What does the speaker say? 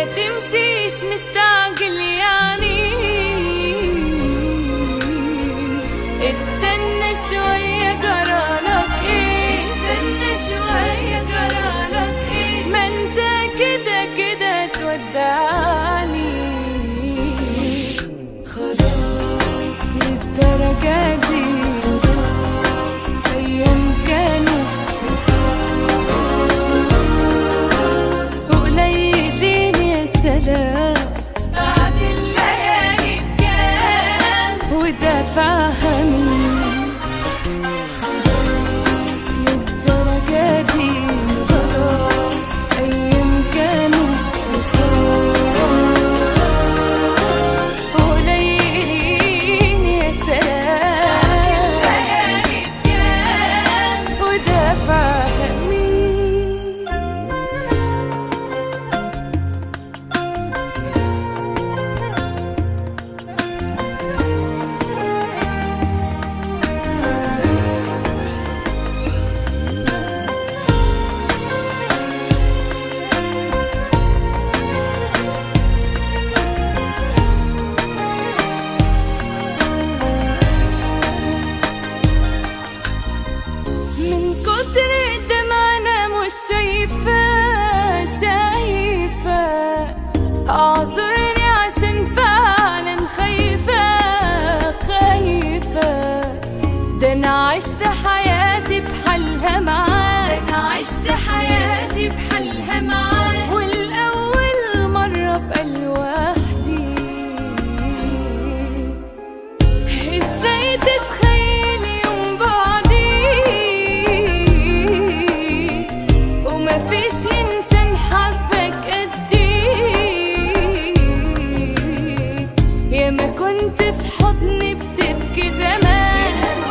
ما تمشيش مستعجل يعني استنى شوية جرالك ايه استنى شوية جرالك ايه ما انت كده كده تودعني خلاص للدرجة دي خلاص أيام كانوا خلاص وقليلين يا سلام بعد الليالي بكام وده فهمي خلاص للدرجة دي خلاص أيام كانوا خلاص قليلين يا سلام وده فهمي من كتر الدمع انا مش شايفة شايفة اعذرني عشان فعلا خايفة خايفة ده انا عشت حياتي بحالها معاه ده انا عشت حياتي بحالها معاه والاول مرة ابقى لوحدي ازاي تتخيل يوم بعدي ومفيش انسان حبك قدي يا ما كنت في حضني بتبكي زمان